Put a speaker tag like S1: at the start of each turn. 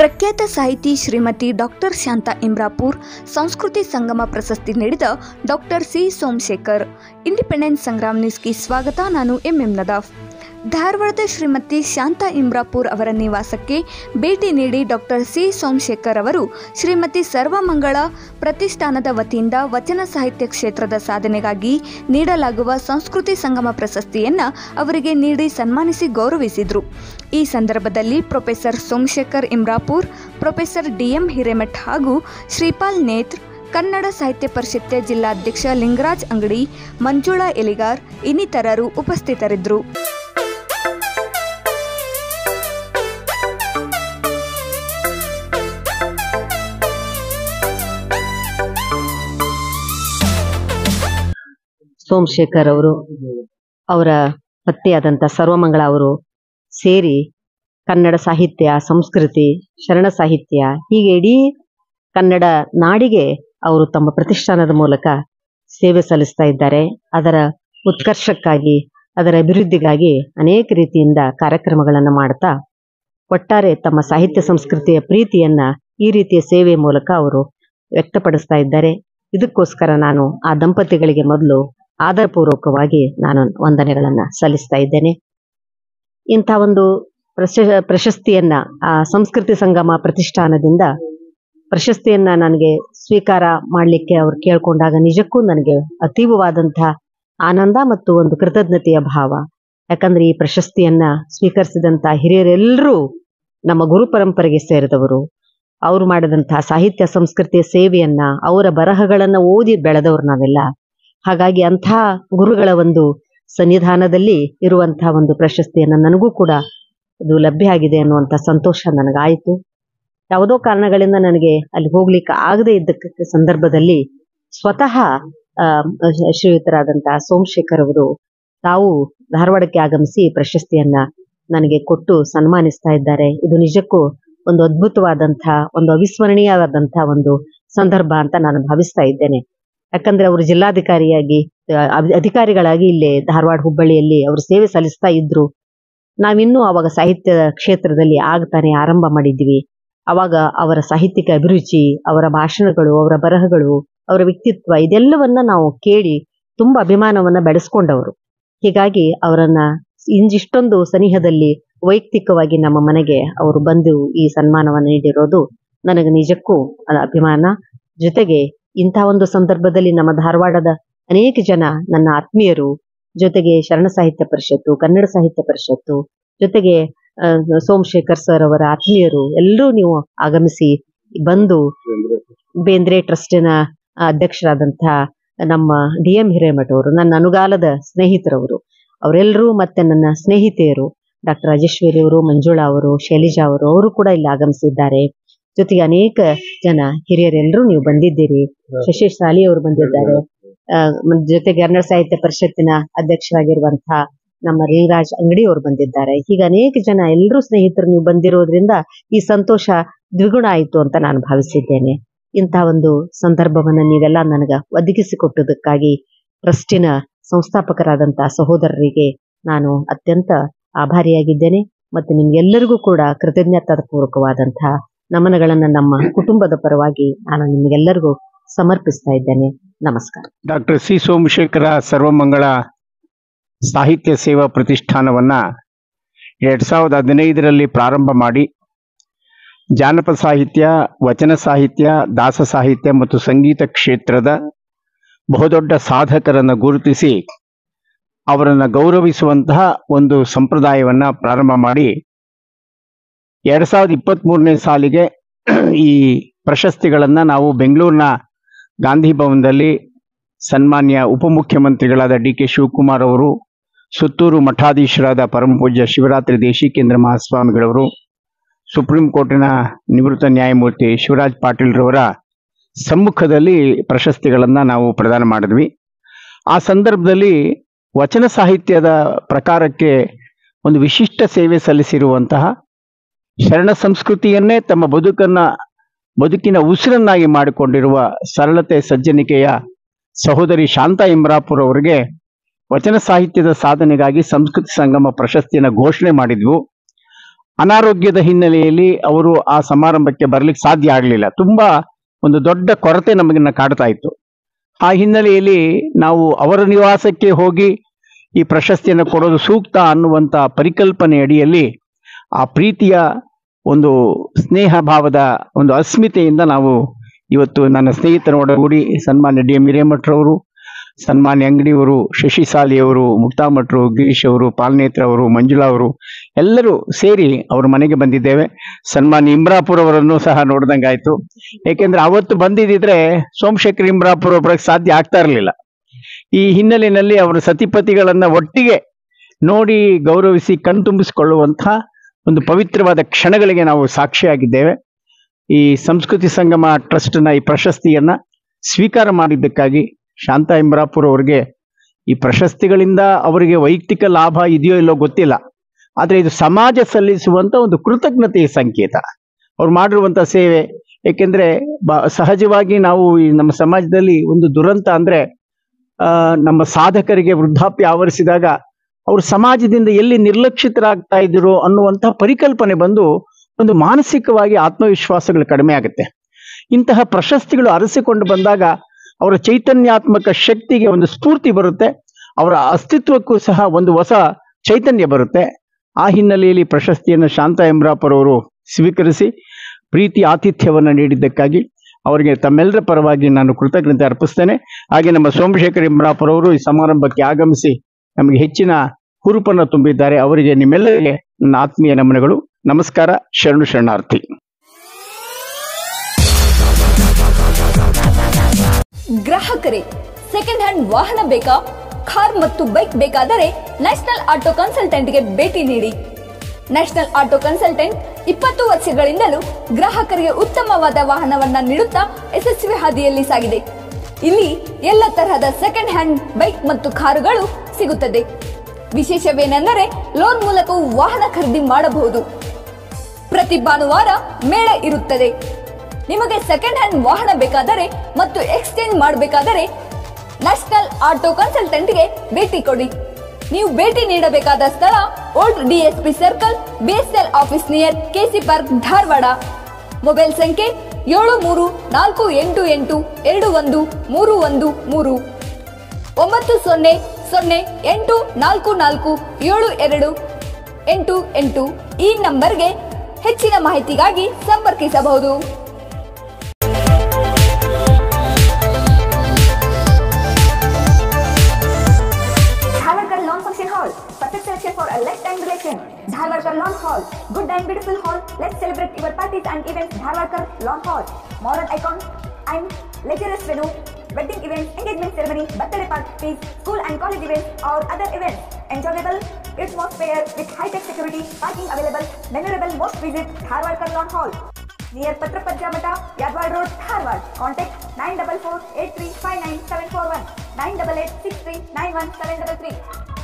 S1: ಪ್ರಖ್ಯಾತ ಸಾಹಿತಿ ಶ್ರೀಮತಿ ಡಾಕ್ಟರ್ ಶಾಂತಾ ಇಮ್ರಾಪುರ್ ಸಂಸ್ಕೃತಿ ಸಂಗಮ ಪ್ರಶಸ್ತಿ ನೀಡಿದ doctor C Somashekhar independence Sangram ನ್ಯೂಸ್ಗೆ ಸ್ವಾಗತ ನಾನು ಎಂ ಎಂ ನದಾಫ್ ಧಾರವಾಡದ ಶ್ರೀಮತಿ ಶಾಂತಾ ಇಮ್ರಾಪುರ್ ಅವರ ನಿವಾಸಕ್ಕೆ ಭೇಟಿ ನೀಡಿ ಡಾಕ್ಟರ್ ಸಿ ಸೋಮಶೇಖರ್ ಅವರು ಶ್ರೀಮತಿ ಸರ್ವಮಂಗಳ ಪ್ರತಿಷ್ಠಾನದ ವತಿಯಿಂದ ವಚನ ಸಾಹಿತ್ಯ ಕ್ಷೇತ್ರದ ಸಾಧನೆಗಾಗಿ ನೀಡಲಾಗುವ ಸಂಸ್ಕೃತಿ ಸಂಗಮ ಪ್ರಶಸ್ತಿಯನ್ನು ಅವರಿಗೆ ನೀಡಿ ಸನ್ಮಾನಿಸಿ ಗೌರವಿಸಿದರು ಈ ಸಂದರ್ಭದಲ್ಲಿ professor Somashekhar Imrapur professor DM Hiremath ಹಾಗೂ ಶ್ರೀಪಾಲ್ ನೇತ್ರ ಕನ್ನಡ ಸಾಹಿತ್ಯ ಪರಿಷತ್ತಿನ ಜಿಲ್ಲಾಧ್ಯಕ್ಷ ಲಿಂಗರಾಜ್ ಅಂಗಡಿ ಮಂಜುಳಾ ಎಲಿಗಾರ್ ಇನ್ನಿತರರು ಉಪಸ್ಥಿತರಿದ್ದರು
S2: ಸೋಮಶೇಖರ್ ಅವರು ಅವರ ಪತ್ನಿಯಾದಂಥ ಸರ್ವಮಂಗಳ ಅವರು ಸೇರಿ ಕನ್ನಡ ಸಾಹಿತ್ಯ ಸಂಸ್ಕೃತಿ ಶರಣ ಸಾಹಿತ್ಯ ಹೀಗೆ ಇಡೀ ಕನ್ನಡ ನಾಡಿಗೆ ಅವರು ತಮ್ಮ ಪ್ರತಿಷ್ಠಾನದ ಮೂಲಕ ಸೇವೆ ಸಲ್ಲಿಸ್ತಾ ಇದ್ದಾರೆ ಅದರ ಉತ್ಕರ್ಷಕ್ಕಾಗಿ ಅದರ ಅಭಿವೃದ್ಧಿಗಾಗಿ ಅನೇಕ ರೀತಿಯಿಂದ ಕಾರ್ಯಕ್ರಮಗಳನ್ನು ಮಾಡ್ತಾ ಒಟ್ಟಾರೆ ತಮ್ಮ ಸಾಹಿತ್ಯ ಸಂಸ್ಕೃತಿಯ ಪ್ರೀತಿಯನ್ನ ಈ ರೀತಿಯ ಸೇವೆ ಮೂಲಕ ಅವರು ವ್ಯಕ್ತಪಡಿಸ್ತಾ ಇದ್ದಾರೆ ಇದಕ್ಕೋಸ್ಕರ ನಾನು ಆ ದಂಪತಿಗಳಿಗೆ ಮೊದಲು ಆದರಪೂರ್ವಕವಾಗಿ ನಾನು ವಂದನೆಗಳನ್ನ ಸಲ್ಲಿಸ್ತಾ ಇದ್ದೇನೆ ಇಂಥ ಒಂದು ಪ್ರಶ ಪ್ರಶಸ್ತಿಯನ್ನ ಆ ಸಂಸ್ಕೃತಿ ಸಂಗಮ ಪ್ರತಿಷ್ಠಾನದಿಂದ ಪ್ರಶಸ್ತಿಯನ್ನ ನನಗೆ ಸ್ವೀಕಾರ ಮಾಡಲಿಕ್ಕೆ ಅವ್ರು ಕೇಳ್ಕೊಂಡಾಗ ನಿಜಕ್ಕೂ ನನಗೆ ಅತೀವವಾದಂತಹ ಆನಂದ ಮತ್ತು ಒಂದು ಕೃತಜ್ಞತೆಯ ಭಾವ ಯಾಕಂದ್ರೆ ಈ ಪ್ರಶಸ್ತಿಯನ್ನ ಸ್ವೀಕರಿಸಿದಂತ ಹಿರಿಯರೆಲ್ಲರೂ ನಮ್ಮ ಗುರು ಪರಂಪರೆಗೆ ಸೇರಿದವರು ಅವ್ರು ಮಾಡಿದಂತಹ ಸಾಹಿತ್ಯ ಸಂಸ್ಕೃತಿಯ ಸೇವೆಯನ್ನ ಅವರ ಬರಹಗಳನ್ನ ಓದಿ ಬೆಳೆದವರು ನಾವೆಲ್ಲ ಹಾಗಾಗಿ ಅಂಥ ಗುರುಗಳ ಒಂದು ಸನ್ನಿಧಾನದಲ್ಲಿ ಇರುವಂತಹ ಒಂದು ಪ್ರಶಸ್ತಿಯನ್ನ ನನಗೂ ಕೂಡ ಅದು ಲಭ್ಯ ಆಗಿದೆ ಅನ್ನುವಂಥ ಸಂತೋಷ ನನಗಾಯಿತು ಯಾವುದೋ ಕಾರಣಗಳಿಂದ ನನಗೆ ಅಲ್ಲಿ ಹೋಗ್ಲಿಕ್ಕೆ ಆಗದೆ ಇದ್ದ ಸಂದರ್ಭದಲ್ಲಿ ಸ್ವತಃ ಆ, ಶ್ರೀಯುತರಾದಂತಹ ಸೋಮಶೇಖರ್ ಅವರು ತಾವು ಧಾರವಾಡಕ್ಕೆ ಆಗಮಿಸಿ ಪ್ರಶಸ್ತಿಯನ್ನ ನನಗೆ ಕೊಟ್ಟು ಸನ್ಮಾನಿಸ್ತಾ ಇದ್ದಾರೆ ಇದು ನಿಜಕ್ಕೂ ಒಂದು ಅದ್ಭುತವಾದಂತಹ ಒಂದು ಅವಿಸ್ಮರಣೀಯವಾದಂತಹ ಒಂದು ಸಂದರ್ಭ ಅಂತ ನಾನು ಭಾವಿಸ್ತಾ ಇದ್ದೇನೆ ಯಾಕಂದ್ರೆ ಅವರು ಜಿಲ್ಲಾಧಿಕಾರಿಯಾಗಿ ಆ, ಅಧಿ- ಅಧಿಕಾರಿಗಳಾಗಿ ಇಲ್ಲಿ ಧಾರವಾಡ ಹುಬ್ಬಳ್ಳಿಯಲ್ಲಿ ಅವರು ಸೇವೆ ಸಲ್ಲಿಸ್ತಾ ಇದ್ರು ನಾವಿನ್ನೂ ಅವಾಗ ಸಾಹಿತ್ಯ ಕ್ಷೇತ್ರದಲ್ಲಿ ಆಗ್ತಾನೆ ಆರಂಭ ಮಾಡಿದ್ವಿ ಅವಾಗ ಅವರ ಸಾಹಿತ್ಯಿಕ ಅಭಿರುಚಿ ಅವರ ಭಾಷಣಗಳು ಅವರ ಬರಹಗಳು ಅವರ ವ್ಯಕ್ತಿತ್ವ ಇದೆಲ್ಲವನ್ನ ನಾವು ಕೇಳಿ ತುಂಬಾ ಅಭಿಮಾನವನ್ನ ಬೆಳೆಸ್ಕೊಂಡವರು ಹೀಗಾಗಿ ಅವರನ್ನ ಇಂಜಿಷ್ಟೊಂದು ಸನಿಹದಲ್ಲಿ ವೈಯಕ್ತಿಕವಾಗಿ ನಮ್ಮ ಮನೆಗೆ ಅವರು ಬಂದು ಈ ಸನ್ಮಾನವನ್ನು ನೀಡಿರೋದು ನನಗೆ ನಿಜಕ್ಕೂ ಅ- ಅಭಿಮಾನ ಜೊತೆಗೆ ಇಂಥ ಒಂದು ಸಂದರ್ಭದಲ್ಲಿ ನಮ್ಮ ಧಾರವಾಡದ ಅನೇಕ ಜನ ನನ್ನ ಆತ್ಮೀಯರು ಜೊತೆಗೆ ಶರಣ ಸಾಹಿತ್ಯ ಪರಿಷತ್ತು ಕನ್ನಡ ಸಾಹಿತ್ಯ ಪರಿಷತ್ತು ಜೊತೆಗೆ ಆ, ಸೋಮಶೇಖರ್ ಸರ್ ಅವರ ಆತ್ಮೀಯರು ಎಲ್ಲರೂ ನೀವು ಆಗಮಿಸಿ ಬಂದು ಬೇಂದ್ರೆ ಟ್ರಸ್ಟಿನ ಅಧ್ಯಕ್ಷರಾದಂತಹ ನಮ್ಮ ಡಿ ಎಂ ಹಿರೇಮಠ ಅವರು ನನ್ನ ಅನುಗಾಲದ ಸ್ನೇಹಿತರವರು ಅವರೆಲ್ಲರೂ ಮತ್ತೆ ನನ್ನ ಸ್ನೇಹಿತೆಯರು ಡಾಕ್ಟರ್ ರಾಜೇಶ್ವರಿ ಅವರು ಮಂಜುಳಾ ಅವರು ಶೈಲಿಜಾ ಅವರು ಅವರು ಕೂಡ ಇಲ್ಲಿ ಆಗಮಿಸಿದ್ದಾರೆ ಜೊತೆಗೆ ಅನೇಕ ಜನ ಹಿರಿಯರೆಲ್ಲರೂ ನೀವು ಬಂದಿದ್ದೀರಿ ಶಶಿ ಸಾಲಿ ಅವರು ಬಂದಿದ್ದಾರೆ ಆ, ಮ- ಜೊತೆಗೆ ಕನ್ನಡ ಸಾಹಿತ್ಯ ಪರಿಷತ್ತಿನ ಅಧ್ಯಕ್ಷರಾಗಿರುವಂತಹ ನಮ್ಮ ಲಿಂಗರಾಜ್ ಅಂಗಡಿ ಅವರು ಬಂದಿದ್ದಾರೆ ಹೀಗೆ ಅನೇಕ ಜನ ಎಲ್ಲರೂ ಸ್ನೇಹಿತರು ನೀವು ಬಂದಿರೋದ್ರಿಂದ ಈ ಸಂತೋಷ ದ್ವಿಗುಣ ಆಯಿತು ಅಂತ ನಾನು ಭಾವಿಸಿದ್ದೇನೆ ಇಂಥ ಒಂದು ಸಂದರ್ಭವನ್ನ ನೀವೆಲ್ಲ ನನಗೆ ಒದಗಿಸಿಕೊಟ್ಟದಕ್ಕಾಗಿ ಟ್ರಸ್ಟಿನ ಸಂಸ್ಥಾಪಕರಾದಂತಹ ಸಹೋದರರಿಗೆ ನಾನು ಅತ್ಯಂತ ಆಭಾರಿಯಾಗಿದ್ದೇನೆ ಮತ್ತು ನಿಮ್ಗೆಲ್ಲರಿಗೂ ಕೂಡ ಕೃತಜ್ಞತಾ ಪೂರ್ವಕವಾದಂತಹ ನಮನಗಳನ್ನ ನಮ್ಮ ಕುಟುಂಬದ ಪರವಾಗಿ ನಾನು ನಿಮಗೆಲ್ಲರಿಗೂ ಸಮರ್ಪಿಸ್ತಾ ಇದ್ದೇನೆ ನಮಸ್ಕಾರ
S3: ಡಾಕ್ಟರ್ ಸಿ ಸೋಮಶೇಖರ ಸರ್ವಮಂಗಳ ಸಾಹಿತ್ಯ ಸೇವಾ ಪ್ರತಿಷ್ಠಾನವನ್ನ ಎರಡ್ ಸಾವಿರದ ಹದಿನೈದರಲ್ಲಿ ಪ್ರಾರಂಭ ಮಾಡಿ ಜಾನಪದ ಸಾಹಿತ್ಯ ವಚನ ಸಾಹಿತ್ಯ ದಾಸ ಸಾಹಿತ್ಯ ಮತ್ತು ಸಂಗೀತ ಕ್ಷೇತ್ರದ ಬಹುದೊಡ್ಡ ಸಾಧಕರನ್ನು ಗುರುತಿಸಿ ಅವರನ್ನು ಗೌರವಿಸುವಂತಹ ಒಂದು ಸಂಪ್ರದಾಯವನ್ನ ಪ್ರಾರಂಭ ಮಾಡಿ ಎರಡ್ ಸಾವಿರದ ಇಪ್ಪತ್ತ್ ಮೂರನೇ ಸಾಲಿಗೆ ಈ ಪ್ರಶಸ್ತಿಗಳನ್ನ ನಾವು ಬೆಂಗಳೂರಿನ ಗಾಂಧಿ ಭವನದಲ್ಲಿ ಸನ್ಮಾನ್ಯ ಉಪಮುಖ್ಯಮಂತ್ರಿಗಳಾದ ಡಿ ಕೆ ಶಿವಕುಮಾರ್ ಅವರು ಸುತ್ತೂರು ಮಠಾಧೀಶರಾದ ಪರಮಪೂಜ್ಯ ಶಿವರಾತ್ರಿ ದೇಶಿಕೇಂದ್ರ ಮಹಾಸ್ವಾಮಿಗಳವರು ಸುಪ್ರೀಂ ಕೋರ್ಟಿನ ನಿವೃತ್ತ ನ್ಯಾಯಮೂರ್ತಿ ಶಿವರಾಜ್ ಪಾಟೀಲ್ರವರ ಸಮ್ಮುಖದಲ್ಲಿ ಪ್ರಶಸ್ತಿಗಳನ್ನ ನಾವು ಪ್ರದಾನ ಮಾಡಿದ್ವಿ ಆ ಸಂದರ್ಭದಲ್ಲಿ ವಚನ ಸಾಹಿತ್ಯದ ಪ್ರಕಾರಕ್ಕೆ ಒಂದು ವಿಶಿಷ್ಟ ಸೇವೆ ಸಲ್ಲಿಸಿರುವಂತಹ ಶರಣ ಸಂಸ್ಕೃತಿಯನ್ನೇ ತಮ್ಮ ಬದುಕನ್ನ ಬದುಕಿನ ಉಸಿರನ್ನಾಗಿ ಮಾಡಿಕೊಂಡಿರುವ ಸರಳತೆ ಸಜ್ಜನಿಕೆಯ ಸಹೋದರಿ ಶಾಂತಾ ಇಮ್ರಾಪುರ್ ಅವರಿಗೆ ವಚನ ಸಾಹಿತ್ಯದ ಸಾಧನೆಗಾಗಿ ಸಂಸ್ಕೃತಿ ಸಂಗಮ ಪ್ರಶಸ್ತಿಯನ್ನು ಘೋಷಣೆ ಮಾಡಿದ್ವು ಅನಾರೋಗ್ಯದ ಹಿನ್ನೆಲೆಯಲ್ಲಿ ಅವರು ಆ ಸಮಾರಂಭಕ್ಕೆ ಬರ್ಲಿಕ್ಕೆ ಸಾಧ್ಯ ಆಗಲಿಲ್ಲ ತುಂಬಾ ಒಂದು ದೊಡ್ಡ ಕೊರತೆ ನಮಗನ್ನ ಕಾಡ್ತಾ ಇತ್ತು ಆ ಹಿನ್ನೆಲೆಯಲ್ಲಿ ನಾವು ಅವರ ನಿವಾಸಕ್ಕೆ ಹೋಗಿ ಈ ಪ್ರಶಸ್ತಿಯನ್ನು ಕೊಡೋದು ಸೂಕ್ತ ಅನ್ನುವಂತ ಪರಿಕಲ್ಪನೆ ಅಡಿಯಲ್ಲಿ ಆ ಪ್ರೀತಿಯ ಒಂದು ಸ್ನೇಹ ಭಾವದ ಒಂದು ಅಸ್ಮಿತೆಯಿಂದ ನಾವು ಇವತ್ತು ನನ್ನ ಸ್ನೇಹಿತರ ಒಡಗೂಡಿ ಸನ್ಮಾನ್ಯ ಡಿ ಎಂ ಹಿರೇಮಠರವರು ಸನ್ಮಾನ್ಯ ಅಂಗಡಿಯವರು ಶಶಿ ಸಾಲಿಯವರು ಮುಕ್ತಾಮಠರು ಗಿರೀಶ್ ಅವರು ಪಾಲ್ನೇತ್ರ ಅವರು ಮಂಜುಳಾ ಅವರು ಎಲ್ಲರೂ ಸೇರಿ ಅವ್ರ ಮನೆಗೆ ಬಂದಿದ್ದೇವೆ ಸನ್ಮಾನ್ಯ ಇಮ್ರಾಪುರ್ ಅವರನ್ನು ಸಹ ನೋಡ್ದಂಗಾಯ್ತು ಏಕೆಂದ್ರೆ ಅವತ್ತು ಬಂದಿದ್ದಿದ್ರೆ ಸೋಮಶೇಖರ್ ಇಮ್ರಾಪುರ್ ಒಬ್ಬರಿಗೆ ಸಾಧ್ಯ ಆಗ್ತಾ ಇರಲಿಲ್ಲ ಈ ಹಿನ್ನೆಲೆಯಲ್ಲಿ ಅವರ ಸತಿಪತಿಗಳನ್ನ ಒಟ್ಟಿಗೆ ನೋಡಿ ಗೌರವಿಸಿ ಕಣ್ತುಂಬಿಸಿಕೊಳ್ಳುವಂಥ ಒಂದು ಪವಿತ್ರವಾದ ಕ್ಷಣಗಳಿಗೆ ನಾವು ಸಾಕ್ಷಿಯಾಗಿದ್ದೇವೆ ಈ ಸಂಸ್ಕೃತಿ ಸಂಗಮ ಟ್ರಸ್ಟ್ನ ಈ ಪ್ರಶಸ್ತಿಯನ್ನ ಸ್ವೀಕಾರ ಮಾಡಿದ್ದಕ್ಕಾಗಿ ಶಾಂತ ಇಮ್ರಾಪುರ್ ಅವರಿಗೆ ಈ ಪ್ರಶಸ್ತಿಗಳಿಂದ ಅವರಿಗೆ ವೈಯಕ್ತಿಕ ಲಾಭ ಇದೆಯೋ ಇಲ್ಲೋ ಗೊತ್ತಿಲ್ಲ ಆದ್ರೆ ಇದು ಸಮಾಜ ಸಲ್ಲಿಸುವಂತ ಒಂದು ಕೃತಜ್ಞತೆಯ ಸಂಕೇತ ಅವ್ರು ಮಾಡಿರುವಂತ ಸೇವೆ ಏಕೆಂದ್ರೆ ಬ- ಸಹಜವಾಗಿ ನಾವು ಈ ನಮ್ಮ ಸಮಾಜದಲ್ಲಿ ಒಂದು ದುರಂತ ಅಂದ್ರೆ ಆ, ನಮ್ಮ ಸಾಧಕರಿಗೆ ವೃದ್ಧಾಪ್ಯ ಆವರಿಸಿದಾಗ ಅವರು ಸಮಾಜದಿಂದ ಎಲ್ಲಿ ನಿರ್ಲಕ್ಷಿತರಾಗ್ತಾ ಇದ್ರು ಅನ್ನುವಂತಹ ಪರಿಕಲ್ಪನೆ ಬಂದು ಒಂದು ಮಾನಸಿಕವಾಗಿ ಆತ್ಮವಿಶ್ವಾಸಗಳು ಕಡಿಮೆ ಆಗುತ್ತೆ ಇಂತಹ ಪ್ರಶಸ್ತಿಗಳು ಅರಸಿಕೊಂಡು ಬಂದಾಗ ಅವರ ಚೈತನ್ಯಾತ್ಮಕ ಶಕ್ತಿಗೆ ಒಂದು ಸ್ಫೂರ್ತಿ ಬರುತ್ತೆ ಅವರ ಅಸ್ತಿತ್ವಕ್ಕೂ ಸಹ ಒಂದು ಹೊಸ ಚೈತನ್ಯ ಬರುತ್ತೆ ಆ ಹಿನ್ನೆಲೆಯಲ್ಲಿ ಪ್ರಶಸ್ತಿಯನ್ನು ಶಾಂತ ಎಂಬ್ರಾಪರ್ ಅವರು ಸ್ವೀಕರಿಸಿ ಪ್ರೀತಿ ಆತಿಥ್ಯವನ್ನು ನೀಡಿದ್ದಕ್ಕಾಗಿ ಅವರಿಗೆ ತಮ್ಮೆಲ್ಲರ ಪರವಾಗಿ ನಾನು ಕೃತಜ್ಞತೆ ಅರ್ಪಿಸ್ತೇನೆ ಹಾಗೆ ನಮ್ಮ ಸೋಮಶೇಖರ್ ಇಂಬ್ರಾಪುರ ಅವರು ಈ ಸಮಾರಂಭಕ್ಕೆ ಆಗಮಿಸಿ ನಮಗೆ ಹೆಚ್ಚಿನ ಹುರುಪನ್ನು ತುಂಬಿದ್ದಾರೆ ಅವರಿಗೆ ನಿಮ್ಮೆಲ್ಲರಿಗೆ ನನ್ನ ಆತ್ಮೀಯ ನಮನಗಳು ನಮಸ್ಕಾರ ಶರಣು ಶರಣಾರ್ಥಿ
S4: ಗ್ರಾಹಕರೇ ಸೆಕೆಂಡ್ ಹ್ಯಾಂಡ್ ವಾಹನ ಬೇಕಾ ಕಾರ್ ಮತ್ತು ಬೈಕ್ ಬೇಕಾದರೆ ನ್ಯಾಷನಲ್ ಆಟೋ ಕನ್ಸಲ್ಟೆಂಟ್ಗೆ ಭೇಟಿ ನೀಡಿ ನ್ಯಾಷನಲ್ ಆಟೋ ಕನ್ಸಲ್ಟೆಂಟ್ ಇಪ್ಪತ್ತು ವರ್ಷಗಳಿಂದಲೂ ಗ್ರಾಹಕರಿಗೆ ಉತ್ತಮವಾದ ವಾಹನವನ್ನ ನೀಡುತ್ತಾ ಯಶಸ್ವಿ ಹಾದಿಯಲ್ಲಿ ಸಾಗಿದೆ ಇಲ್ಲಿ ಎಲ್ಲ ತರಹದ ಸೆಕೆಂಡ್ ಹ್ಯಾಂಡ್ ಬೈಕ್ ಮತ್ತು ಕಾರುಗಳು ಸಿಗುತ್ತದೆ ವಿಶೇಷವೇನೆಂದರೆ ಲೋನ್ ಮೂಲಕವೂ ವಾಹನ ಖರೀದಿ ಮಾಡಬಹುದು ಪ್ರತಿ ಭಾನುವಾರ ಮೇಳ ಇರುತ್ತದೆ ನಿಮಗೆ ಸೆಕೆಂಡ್ ಹ್ಯಾಂಡ್ ವಾಹನ ಬೇಕಾದರೆ ಮತ್ತು ಎಕ್ಸ್ಚೇಂಜ್ ಮಾಡಬೇಕಾದರೆ ನ್ಯಾಷನಲ್ ಆಟೋ ಕನ್ಸಲ್ಟೆಂಟ್ಗೆ ಭೇಟಿ ಕೊಡಿ ನೀವು ಭೇಟಿ ನೀಡಬೇಕಾದ ಸ್ಥಳ old DSP circle BSL office near KC park Dharwad mobile ಸಂಖ್ಯೆ ಏಳು ಮೂರು ನಾಲ್ಕು ಎಂಟು ಎಂಟು ಎರಡು ಒಂದು ಮೂರು ಒಂದು ಮೂರು ಒಂಬತ್ತು ಸೊನ್ನೆ ಸೊನ್ನೆ ಎಂಟು ನಾಲ್ಕು ನಾಲ್ಕು ಏಳು ಎರಡು ಎಂಟು ಎಂಟು ಈ ನಂಬರ್ಗೆ ಹೆಚ್ಚಿನ ಮಾಹಿತಿಗಾಗಿ ಸಂಪರ್ಕಿಸಬಹುದು
S1: Dharwarkar Lawn Function Hall. Perfect selection for a lifetime relation. Dharwarkar Lawn Hall. Good and beautiful hall. Let's celebrate your parties and events. Dharwarkar Lawn Hall. Modern icon and leisure venue. Wedding events, engagement ceremony, birthday parties, school and college events or other events. Enjoyable atmosphere with high-tech security, parking available. Memorable most visit Dharwarkar Lawn Hall. Near Patrapajja Mata, Yadwad Road, Dharwad. Contact 944 8359 741 988 63 91 733.